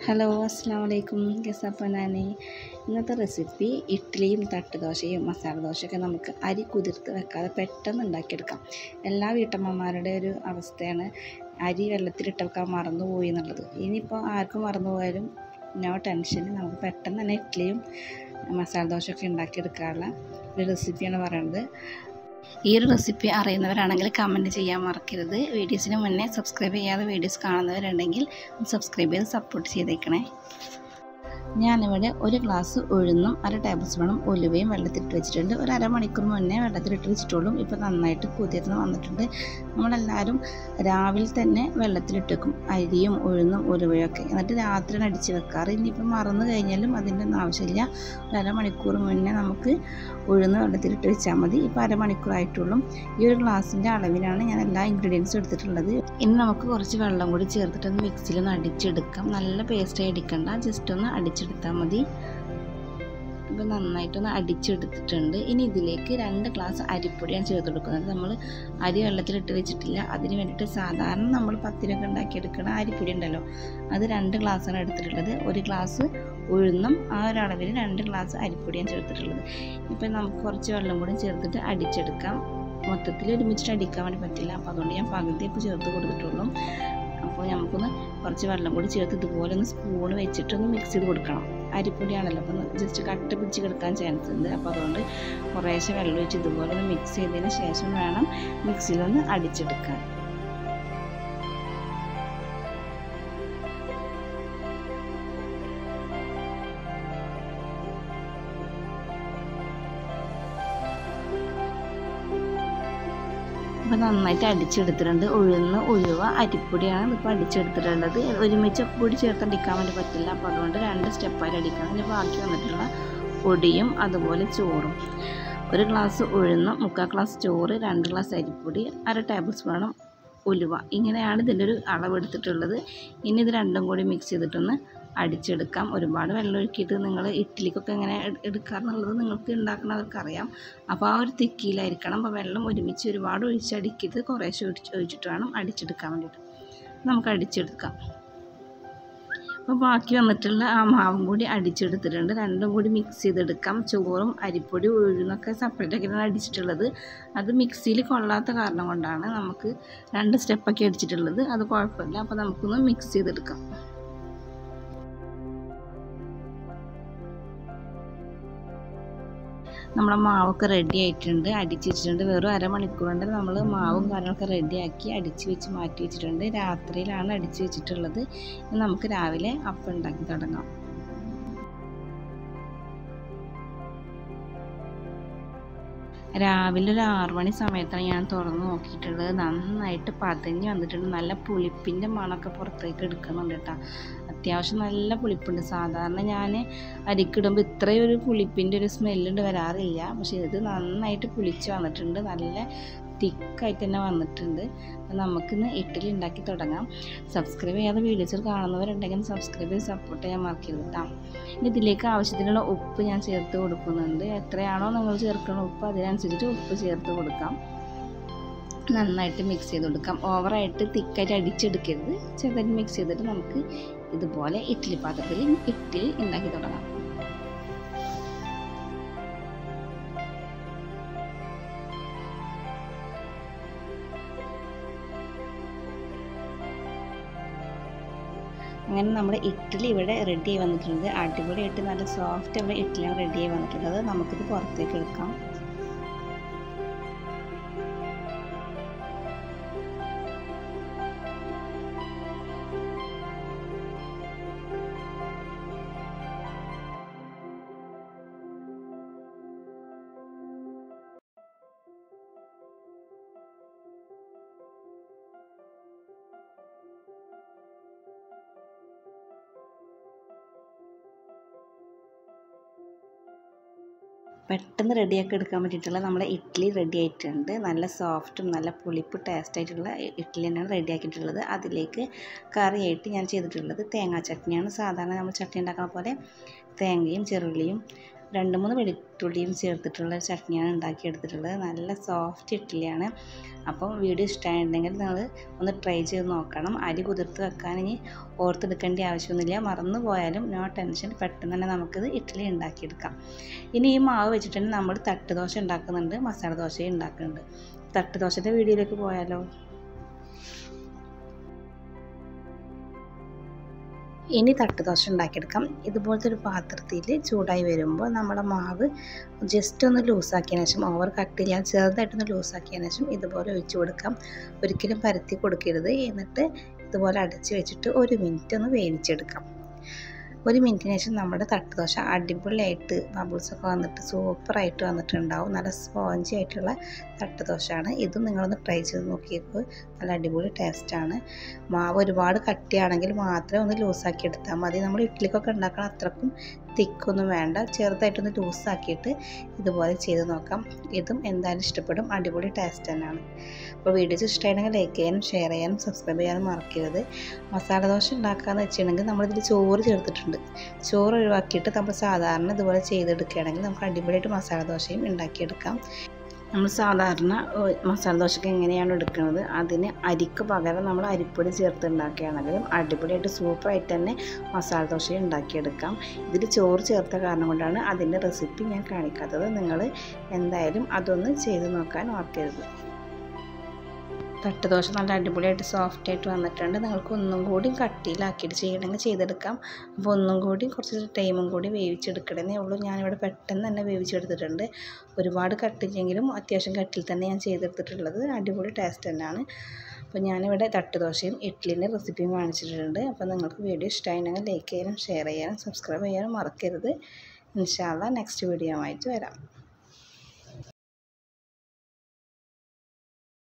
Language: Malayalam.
ഹലോ അസ്സാം വലൈക്കും ഗസപ്പനാനെ ഇന്നത്തെ റെസിപ്പി ഇഡ്ഡലിയും തട്ടുദോശയും മസാല ദോശയൊക്കെ നമുക്ക് അരി കുതിർത്ത് വെക്കാതെ പെട്ടെന്ന് ഉണ്ടാക്കിയെടുക്കാം എല്ലാ വീട്ടമ്മമാരുടെ ഒരു അവസ്ഥയാണ് അരി വെള്ളത്തിലിട്ട് വെക്കാൻ മറന്നുപോയി എന്നുള്ളത് ഇനിയിപ്പോൾ ആർക്കും മറന്നുപോയാലും നോ ടെൻഷൻ നമുക്ക് പെട്ടെന്ന് തന്നെ ഇഡ്ഡലിയും മസാല ദോശയൊക്കെ ഉണ്ടാക്കിയെടുക്കാനുള്ള ഒരു റെസിപ്പിയാണ് പറയുന്നത് ഈ ഒരു റെസിപ്പി അറിയുന്നവരാണെങ്കിൽ കമൻറ്റ് ചെയ്യാൻ മറക്കരുത് വീഡിയോസിന് മുന്നേ സബ്സ്ക്രൈബ് ചെയ്യാതെ വീഡിയോസ് കാണുന്നവരുണ്ടെങ്കിൽ സബ്സ്ക്രൈബ് ചെയ്ത് സപ്പോർട്ട് ചെയ്തേക്കണേ ഞാനിവിടെ ഒരു ഗ്ലാസ് ഉഴുന്നും അര ടേബിൾ സ്പൂണും ഉലുവയും വെള്ളത്തിലിട്ട് വെച്ചിട്ടുണ്ട് ഒരു അരമണിക്കൂർ മുന്നേ വെള്ളത്തിലിട്ട് വെച്ചിട്ടുള്ളൂ ഇപ്പോൾ നന്നായിട്ട് കുതിർന്ന് വന്നിട്ടുണ്ട് നമ്മളെല്ലാവരും രാവിലെ തന്നെ വെള്ളത്തിലിട്ട് വെക്കും അരിയും ഉഴുന്നും ഉലുവയും ഒക്കെ എന്നിട്ട് രാത്രി അടിച്ച് വെക്കാറ് ഇനിയിപ്പോൾ മറന്നു കഴിഞ്ഞാലും അതിൻ്റെ ഒന്നും ആവശ്യമില്ല ഒരു അരമണിക്കൂർ മുന്നേ നമുക്ക് ഉഴുന്ന് വെള്ളത്തിലിട്ട് വെച്ചാൽ മതി ഇപ്പോൾ അരമണിക്കൂറായിട്ടുള്ളൂ ഈ ഒരു ഗ്ലാസിൻ്റെ അളവിലാണ് ഞാൻ എല്ലാ ഇൻഗ്രീഡിയൻസും എടുത്തിട്ടുള്ളത് ഇനി നമുക്ക് കുറച്ച് വെള്ളം കൂടി ചേർത്തിട്ട് ഒന്ന് മിക്സിയിൽ ഒന്ന് അടിച്ചെടുക്കാം നല്ല പേസ്റ്റ് അടിക്കണ്ട ജസ്റ്റ് ഒന്ന് അടിച്ചെടുത്താൽ മതി ഇപ്പോൾ നന്നായിട്ടൊന്ന് അടിച്ചെടുത്തിട്ടുണ്ട് ഇനി ഇതിലേക്ക് രണ്ട് ഗ്ലാസ് അരിപ്പൊടിയാണ് ചേർത്ത് കൊടുക്കുന്നത് നമ്മൾ അരി വെള്ളത്തിലിട്ട് വെച്ചിട്ടില്ല അതിന് വേണ്ടിയിട്ട് സാധാരണ നമ്മൾ പത്തിരൊക്കെ ഉണ്ടാക്കിയെടുക്കുന്ന അരിപ്പൊടി ഉണ്ടല്ലോ അത് രണ്ട് ഗ്ലാസ്സാണ് എടുത്തിട്ടുള്ളത് ഒരു ഗ്ലാസ് ഉഴുന്നും ആ ഒരു അളവിൽ രണ്ട് ഗ്ലാസ് അരിപ്പൊടിയാണ് ചേർത്തിട്ടുള്ളത് ഇപ്പം നമുക്ക് കുറച്ച് വെള്ളം കൂടി ചേർത്തിട്ട് അടിച്ചെടുക്കാം മൊത്തത്തിൽ ഒരുമിച്ചിട്ട് അടിക്കാൻ വേണ്ടി പറ്റില്ല അപ്പോൾ അതുകൊണ്ട് ഞാൻ പകുതി ഇപ്പോൾ ചേർത്ത് കൊടുത്തിട്ടുള്ളൂ അപ്പോൾ നമുക്കൊന്ന് കുറച്ച് വെള്ളം കൂടി ചേർത്ത് ഇതുപോലെ ഒന്ന് സ്പൂൺ വെച്ചിട്ടൊന്ന് മിക്സ് ചെയ്ത് കൊടുക്കണം അരിപ്പൊടിയാണല്ലോ അപ്പോൾ ജസ്റ്റ് കട്ട് പിടിച്ച് കിടക്കാൻ ചാൻസ് ഉണ്ട് അപ്പോൾ അതുകൊണ്ട് കുറേശ്ശെ വെള്ളം ഒഴിച്ച് ഇതുപോലെ ഒന്ന് മിക്സ് ചെയ്തതിന് ശേഷം വേണം മിക്സിയിലൊന്ന് അടിച്ചെടുക്കാൻ അപ്പോൾ നന്നായിട്ട് അടിച്ചെടുത്തിട്ടുണ്ട് ഉഴുന്ന് ഉഴുവ അരിപ്പൊടിയാണ് ഇപ്പോൾ അടിച്ചെടുത്തിട്ടുള്ളത് ഒരുമിച്ച് പൊടി ചേർത്ത് അടിക്കാൻ വേണ്ടി പറ്റില്ല അപ്പോൾ അതുകൊണ്ട് രണ്ട് സ്റ്റെപ്പായിട്ട് അടിക്കണം ഇനി ബാക്കി വന്നിട്ടുള്ള പൊടിയും അതുപോലെ ചോറും ഒരു ഗ്ലാസ് ഉഴുന്ന് മുക്കാൽ ഗ്ലാസ് ചോറ് രണ്ട് ഗ്ലാസ് അരിപ്പൊടി അര ടേബിൾ സ്പൂണും ഉലുവ ഇങ്ങനെയാണ് ഇതിൻ്റെ ഒരു അളവെടുത്തിട്ടുള്ളത് ഇനി ഇത് രണ്ടും കൂടി മിക്സ് ചെയ്തിട്ടൊന്ന് അടിച്ചെടുക്കാം ഒരുപാട് വെള്ളം ഒഴുക്കിയിട്ട് നിങ്ങൾ ഇഡ്ഡലിക്കൊക്കെ എങ്ങനെ എടുക്കാറുള്ളത് നിങ്ങൾക്ക് ഉണ്ടാക്കുന്നവർക്ക് അറിയാം അപ്പോൾ ആ ഒരു തിക്കിയിലായിരിക്കണം അപ്പോൾ വെള്ളം ഒരുമിച്ച് ഒരുപാട് ഒഴിച്ചടിക്കരുത് കുറേശ്ശെ ഒഴിച്ച് ഒഴിച്ചിട്ട് വേണം അടിച്ചെടുക്കാൻ വേണ്ടിയിട്ട് നമുക്ക് അടിച്ചെടുക്കാം അപ്പോൾ ബാക്കി വന്നിട്ടുള്ള ആ മാവും കൂടി അടിച്ചെടുത്തിട്ടുണ്ട് രണ്ടും കൂടി മിക്സ് ചെയ്തെടുക്കാം ചോറും അരിപ്പൊടി ഉഴുന്നൊക്കെ സെപ്പറേറ്റ് ആക്കിയിട്ടാണ് അടിച്ചിട്ടുള്ളത് അത് മിക്സിയിൽ കൊള്ളാത്ത കാരണം കൊണ്ടാണ് നമുക്ക് രണ്ട് സ്റ്റെപ്പൊക്കെ അടിച്ചിട്ടുള്ളത് അത് കുഴപ്പമില്ല അപ്പോൾ നമുക്കൊന്ന് മിക്സ് ചെയ്തെടുക്കാം നമ്മുടെ മാവൊക്കെ റെഡി ആയിട്ടുണ്ട് അടിച്ച് വെച്ചിട്ടുണ്ട് വെറും അരമണിക്കൂർ കൊണ്ട് നമ്മൾ മാവും കാര്യങ്ങളൊക്കെ റെഡിയാക്കി അടിച്ച് വെച്ച് മാറ്റി വെച്ചിട്ടുണ്ട് രാത്രിയിലാണ് അടിച്ച് വെച്ചിട്ടുള്ളത് നമുക്ക് രാവിലെ അപ്പം ഉണ്ടാക്കി തുടങ്ങാം രാവിലെ ഒരു ആറു മണി സമയത്താണ് ഞാൻ തുറന്ന് നോക്കിയിട്ടുള്ളത് നന്നായിട്ട് പതഞ്ഞ് വന്നിട്ടുണ്ട് നല്ല പുളിപ്പിൻ്റെ മണമൊക്കെ പുറത്തേക്ക് എടുക്കുന്നുണ്ട് കേട്ടോ അത്യാവശ്യം നല്ല പുളിപ്പുണ്ട് സാധാരണ ഞാൻ അരിക്കിടുമ്പോൾ ഇത്രയും ഒരു പുളിപ്പിൻ്റെ ഒരു സ്മെല്ലുണ്ട് വരാറില്ല പക്ഷേ ഇത് നന്നായിട്ട് പുളിച്ച് വന്നിട്ടുണ്ട് നല്ല തിക്കായിട്ട് തന്നെ വന്നിട്ടുണ്ട് അപ്പം നമുക്കിന്ന് ഇഡ്ഡലി ഉണ്ടാക്കി തുടങ്ങാം സബ്സ്ക്രൈബ് ചെയ്യാതെ വീഡിയോസിൽ കാണുന്നവരുണ്ടെങ്കിൽ സബ്സ്ക്രൈബ് ചെയ്ത് സപ്പോർട്ട് ചെയ്യാൻ മറക്കരുത് കേട്ടോ ഇനി ഇതിലേക്ക് ആവശ്യത്തിനുള്ള ഉപ്പ് ഞാൻ ചേർത്ത് കൊടുക്കുന്നുണ്ട് എത്രയാണോ നിങ്ങൾ ചേർക്കുന്ന ഉപ്പ് അതിനനുസരിച്ചിട്ട് ഉപ്പ് ചേർത്ത് കൊടുക്കാം നന്നായിട്ട് മിക്സ് ചെയ്ത് കൊടുക്കാം ഓവറായിട്ട് തിക്കായിട്ട് അടിച്ചെടുക്കരുത് ചെറുതായിട്ട് മിക്സ് ചെയ്തിട്ട് നമുക്ക് ഇതുപോലെ ഇഡ്ഡലി പാത്രത്തിൽ ഇഡ്ഡലി ഉണ്ടാക്കി തുടങ്ങാം അങ്ങനെ നമ്മുടെ ഇഡ്ഡലി ഇവിടെ റെഡി ആയി വന്നിട്ടുണ്ട് അടിപൊളിയായിട്ട് നല്ല സോഫ്റ്റ് ഇവിടെ ഇഡ്ഡലിയാണ് റെഡി ആയി വന്നിട്ടുള്ളത് നമുക്കിത് പുറത്തേക്ക് എടുക്കാം പെട്ടെന്ന് റെഡിയാക്കി എടുക്കാൻ പറ്റിയിട്ടുള്ള നമ്മുടെ ഇഡ്ഡലി റെഡി ആയിട്ടുണ്ട് നല്ല സോഫ്റ്റും നല്ല പുളിപ്പ് ടേസ്റ്റ് ആയിട്ടുള്ള ഇഡ്ഡലി തന്നെയാണ് റെഡിയാക്കിയിട്ടുള്ളത് അതിലേക്ക് കറിയായിട്ട് ഞാൻ ചെയ്തിട്ടുള്ളത് തേങ്ങാ ചട്നിയാണ് സാധാരണ നമ്മൾ ചട്നി ഉണ്ടാക്കുന്ന പോലെ തേങ്ങയും ചെറുള്ളിയും രണ്ട് മൂന്ന് വെളുത്തുള്ളിയും ചേർത്തിട്ടുള്ള ഒരു ചട്നിയാണ് ഉണ്ടാക്കിയെടുത്തിട്ടുള്ളത് നല്ല സോഫ്റ്റ് ഇഡ്ഡലിയാണ് അപ്പം വീഡിയോ ഇഷ്ടമായിട്ടുണ്ടെങ്കിൽ നിങ്ങൾ ഒന്ന് ട്രൈ ചെയ്ത് നോക്കണം അരി കുതിർത്ത് വെക്കാൻ ഇനി ഓർത്തെടുക്കേണ്ട ആവശ്യമൊന്നുമില്ല മറന്നു പോയാലും നോ ടെൻഷൻ പെട്ടെന്ന് തന്നെ നമുക്കിത് ഇഡ്ഡലി ഉണ്ടാക്കിയെടുക്കാം ഇനി ഈ മാവ് വെച്ചിട്ട് തന്നെ നമ്മൾ തട്ട് ദോശ ഉണ്ടാക്കുന്നുണ്ട് മസാല ദോശയും ഉണ്ടാക്കുന്നുണ്ട് തട്ട് ദോശൻ്റെ വീഡിയോയിലേക്ക് പോയാലോ ഇനി തട്ട് ദോശ ഉണ്ടാക്കിയെടുക്കാം ഇതുപോലത്തെ ഒരു പാത്രത്തിൽ ചൂടായി വരുമ്പോൾ നമ്മുടെ മാവ് ജസ്റ്റ് ഒന്ന് ലൂസാക്കിയതിന് ശേഷം ഓവർ കട്ടില്ലാതെ ചെറുതായിട്ടൊന്ന് ലൂസാക്കിയതിന് ശേഷം ഇതുപോലെ ഒഴിച്ച് കൊടുക്കാം ഒരിക്കലും പരത്തി കൊടുക്കരുത് എന്നിട്ട് ഇതുപോലെ അടച്ച് വെച്ചിട്ട് ഒരു മിനിറ്റ് ഒന്ന് വേവിച്ചെടുക്കാം ഒരു മിനിറ്റിന് ശേഷം നമ്മുടെ തട്ടുദോശ അടിപൊളിയായിട്ട് ബബിൾസൊക്കെ വന്നിട്ട് സൂപ്പറായിട്ട് വന്നിട്ടുണ്ടാവും നല്ല സ്പോഞ്ചി ആയിട്ടുള്ള തട്ടുദോശയാണ് ഇതും നിങ്ങളൊന്ന് ട്രൈ ചെയ്ത് നോക്കിയപ്പോൾ നല്ല അടിപൊളി ടേസ്റ്റാണ് മാവ് ഒരുപാട് കട്ടിയാണെങ്കിൽ മാത്രമേ ഒന്ന് ലൂസാക്കി എടുത്താൽ മതി നമ്മൾ ഇഡ്ഡലിക്കൊക്കെ ഉണ്ടാക്കണം അത്രക്കും തിക്കൊന്നും വേണ്ട ചെറുതായിട്ടൊന്ന് ലൂസാക്കിയിട്ട് ഇതുപോലെ ചെയ്ത് നോക്കാം ഇതും എന്തായാലും ഇഷ്ടപ്പെടും അടിപൊളി ടേസ്റ്റ് തന്നെയാണ് അപ്പോൾ വീഡിയോസ് ഇഷ്ടമായിട്ടുണ്ടെങ്കിൽ ലൈക്ക് ചെയ്യാനും ഷെയർ ചെയ്യാനും സബ്സ്ക്രൈബ് ചെയ്യാനും മറക്കരുത് മസാല ദോശ ഉണ്ടാക്കാമെന്ന് വെച്ചിട്ടുണ്ടെങ്കിൽ നമ്മളിതിൽ ചോറ് ചേർത്തിട്ടുണ്ട് ചോറ് ഒഴിവാക്കിയിട്ട് നമ്മൾ സാധാരണ ഇതുപോലെ ചെയ്തെടുക്കുകയാണെങ്കിൽ നമുക്ക് അടിപൊളിയായിട്ട് മസാല ദോശയും ഉണ്ടാക്കിയെടുക്കാം നമ്മൾ സാധാരണ മസാല ദോശയ്ക്ക് എങ്ങനെയാണ് എടുക്കുന്നത് അതിന് അരിക്ക് പകരം നമ്മൾ അരിപ്പൊടി ചേർത്ത് ഉണ്ടാക്കുകയാണെങ്കിലും അടിപൊളിയായിട്ട് സൂപ്പറായിട്ട് തന്നെ മസാല ദോശ ഉണ്ടാക്കിയെടുക്കാം ഇതിൽ ചോറ് ചേർത്ത കാരണം കൊണ്ടാണ് അതിൻ്റെ റെസിപ്പി ഞാൻ കാണിക്കാത്തത് നിങ്ങൾ എന്തായാലും അതൊന്ന് ചെയ്ത് നോക്കാൻ ഓർക്കരുത് തട്ട് ദോശ നല്ല അടിപൊളിയായിട്ട് സോഫ്റ്റ് ആയിട്ട് വന്നിട്ടുണ്ട് നിങ്ങൾക്ക് ഒന്നും കൂടി കട്ടിയിലാക്കിയിട്ട് ചെയ്യണമെങ്കിൽ ചെയ്തെടുക്കാം അപ്പോൾ ഒന്നും കൂടി കുറച്ച് ടൈമും കൂടി വേവിച്ചെടുക്കണമെന്നേ ഉള്ളൂ ഞാനിവിടെ പെട്ടെന്ന് തന്നെ വേവിച്ചെടുത്തിട്ടുണ്ട് ഒരുപാട് കട്ടില്ലെങ്കിലും അത്യാവശ്യം കട്ടിൽ തന്നെ ഞാൻ ചെയ്തെടുത്തിട്ടുള്ളത് അടിപൊളി ടേസ്റ്റ് തന്നെയാണ് അപ്പോൾ ഞാനിവിടെ തട്ട് ദോശയും ഇഡ്ഡലിൻ്റെ റെസിപ്പിയും കാണിച്ചിട്ടുണ്ട് അപ്പോൾ നിങ്ങൾക്ക് വീഡിയോ ഇഷ്ടമായിട്ടുണ്ടെങ്കിൽ ലൈക്ക് ചെയ്യാനും ഷെയർ ചെയ്യാനും സബ്സ്ക്രൈബ് ചെയ്യാനും മറക്കരുത് ഇൻഷാല്ല നെക്സ്റ്റ് വീഡിയോ ആയിട്ട് വരാം